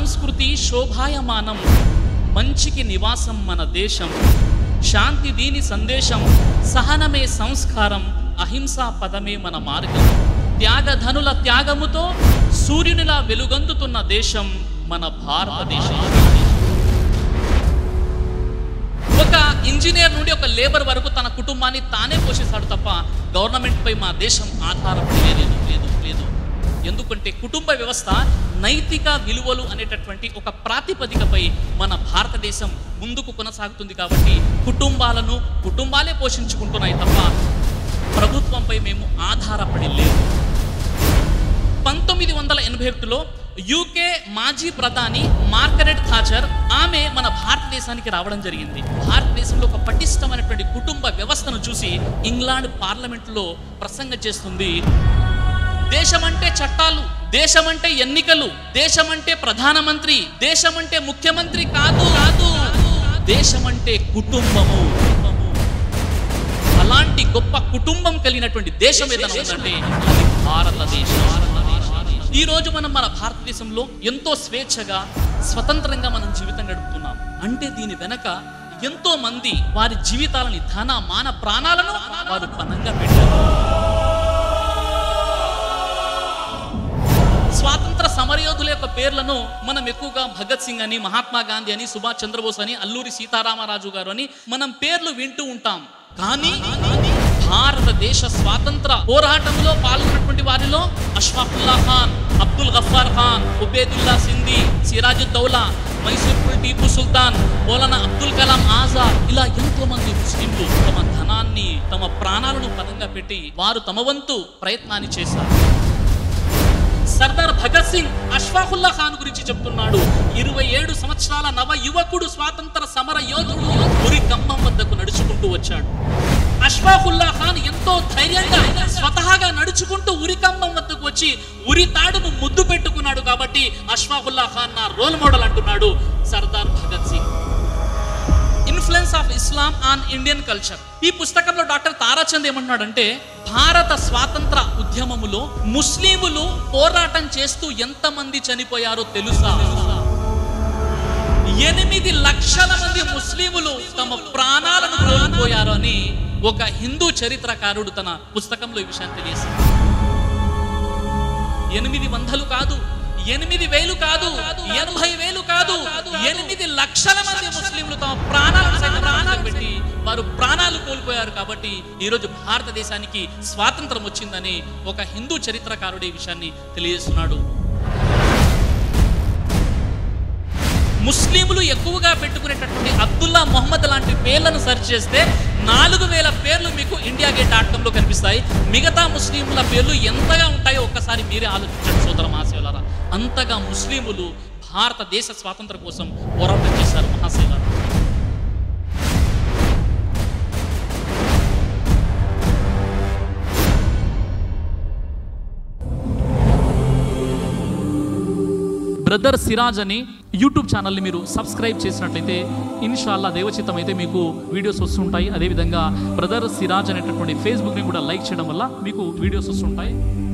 సంస్కృతి శోభాయమానం మంచికి నివాసం మన దేశం శాంతి దీని సందేశం సహనమే సంస్కారం అహింసా పదమే మన మార్గం త్యాగధనుల త్యాగముతో సూర్యునిలా వెలుగొందుతున్న దేశం మన భారతదేశం ఒక ఇంజనీర్ నుండి ఒక లేబర్ వరకు తన కుటుంబాన్ని తానే పోషిస్తాడు తప్ప గవర్నమెంట్ పై మా దేశం ఆధారపడి లేదు లేదు లేదు ఎందుకంటే కుటుంబ వ్యవస్థ నైతిక విలువలు అనేటటువంటి ఒక ప్రాతిపదికపై మన భారతదేశం ముందుకు కొనసాగుతుంది కాబట్టి కుటుంబాలను కుటుంబాలే పోషించుకుంటున్నాయి తప్ప ప్రభుత్వంపై మేము ఆధారపడి లేవు పంతొమ్మిది వందల ఎనభై ఒకటిలో యూకే మాజీ ప్రధాని మార్గరెట్ థాచర్ ఆమె మన భారతదేశానికి రావడం జరిగింది భారతదేశంలో ఒక పటిష్టమైనటువంటి కుటుంబ వ్యవస్థను చూసి ఇంగ్లాండ్ పార్లమెంట్లో ప్రసంగం చేస్తుంది దేశమంటే చట్టాలు దేశమంటే ఎన్నికలు దేశమంటే ప్రధానమంత్రి దేశమంటే ముఖ్యమంత్రి కాదు కాదు దేశమంటే కుటుంబము అలాంటి గొప్ప కుటుంబం కలిగినటువంటి దేశం ఏదైనా ఉందంటే అది భారతదేశం ఈ రోజు మనం మన భారతదేశంలో ఎంతో స్వేచ్ఛగా స్వతంత్రంగా మనం జీవితం గడుపుతున్నాం అంటే దీని వెనక ఎంతో మంది వారి జీవితాలని ధన మాన ప్రాణాలను వారు పనంగా పెట్టారు స్వాతంత్ర సమరయోధుల యొక్క పేర్లను మనం ఎక్కువగా భగత్ సింగ్ అని మహాత్మా గాంధీ అని సుభాష్ చంద్రబోస్ అని అల్లూరి సీతారామరాజు గారు అని మనం పేర్లు వింటూ ఉంటాం కానీ భారతదేశ స్వాతంత్ర పోరాటంలో పాల్గొన్నటువంటి వారిలో అష్ఫాకుల్లా ఖాన్ అబ్దుల్ గఫార్ ఖాన్ ఉబేదుల్లా సింధీ సిరాజుద్దౌలా మైసూర్పుల్ టీపు సుల్తాన్ మౌలానా అబ్దుల్ కలాం ఆజాద్ ఇలా ఎంతో మంది ముస్లింలు తమ ధనాన్ని తమ ప్రాణాలను పదంగా పెట్టి వారు తమ వంతు ప్రయత్నాన్ని చేశారు సర్దార్ భగత్ సింగ్ అష్ఫాకుల్లా ఖాన్ గురించి చెప్తున్నాడు ఇరవై ఏడు సంవత్సరాల నవ యువకుడు స్వాతంత్ర సమర యోధుడు ఉరి కమ్మం వద్దకు నడుచుకుంటూ వచ్చాడు అష్ఫాకుల్లా ఖాన్ ఎంతో ధైర్యంగా స్వతహాగా నడుచుకుంటూ ఉరి కమ్మం వద్దకు వచ్చి ఉరి తాడును ముద్దు పెట్టుకున్నాడు కాబట్టి అష్ఫాకుల్లా ఖాన్ నా రోల్ మోడల్ అంటున్నాడు Sardar Bhagat Singh influence of Islam on Indian culture ఈ పుస్తకంలో డాక్టర్ తారాచంద్ ఏమన్నాడంటే భారత స్వాతంత్ర ఉద్యమములో ముస్లిములు పోరాటం చేస్తూ ఎంతమంది చనిపోయారో తెలుసా ఎనిమిది లక్షల మంది ముస్లిములు తమ ప్రాణాలను కోల్పోయారు అని ఒక హిందూ చరిత్రకారుడు తన పుస్తకంలో ఈ విషయాన్ని తెలియజేశాడు ఎనిమిది వందలు కాదు ఎనిమిది వేలు కాదు ఎనభై వేలు కాదు ఎనిమిది లక్షల మంది ముస్లింలు తమ ప్రాణాలను సైతం ప్రాణాలు పెట్టి వారు ప్రాణాలు కోల్పోయారు కాబట్టి ఈరోజు భారతదేశానికి స్వాతంత్రం వచ్చిందని ఒక హిందూ చరిత్రకారుడు ఈ విషయాన్ని తెలియజేస్తున్నాడు ముస్లింలు ఎక్కువగా పెట్టుకునేటటువంటి అబ్దుల్లా మొహమ్మద్ లాంటి పేర్లను సెర్చ్ చేస్తే నాలుగు వేల పేర్లు మీకు ఇండియా గేట్ డాట్ కామ్లో కనిపిస్తాయి మిగతా ముస్లింల పేర్లు ఎంతగా ఉంటాయో ఒక్కసారి మీరే ఆలోచించండి సోదర మహాశివులారా అంతగా ముస్లింలు భారతదేశ స్వాతంత్రం కోసం పోరాటం చేశారు మహాశివులారా బ్రదర్ సిరాజ్ అని యూట్యూబ్ ఛానల్ని మీరు సబ్స్క్రైబ్ చేసినట్లయితే ఇన్షాల్లా దేవచిత్తం అయితే మీకు వీడియోస్ వస్తుంటాయి అదేవిధంగా బ్రదర్ సిరాజ్ అనేటటువంటి ఫేస్బుక్ని కూడా లైక్ చేయడం వల్ల మీకు వీడియోస్ వస్తుంటాయి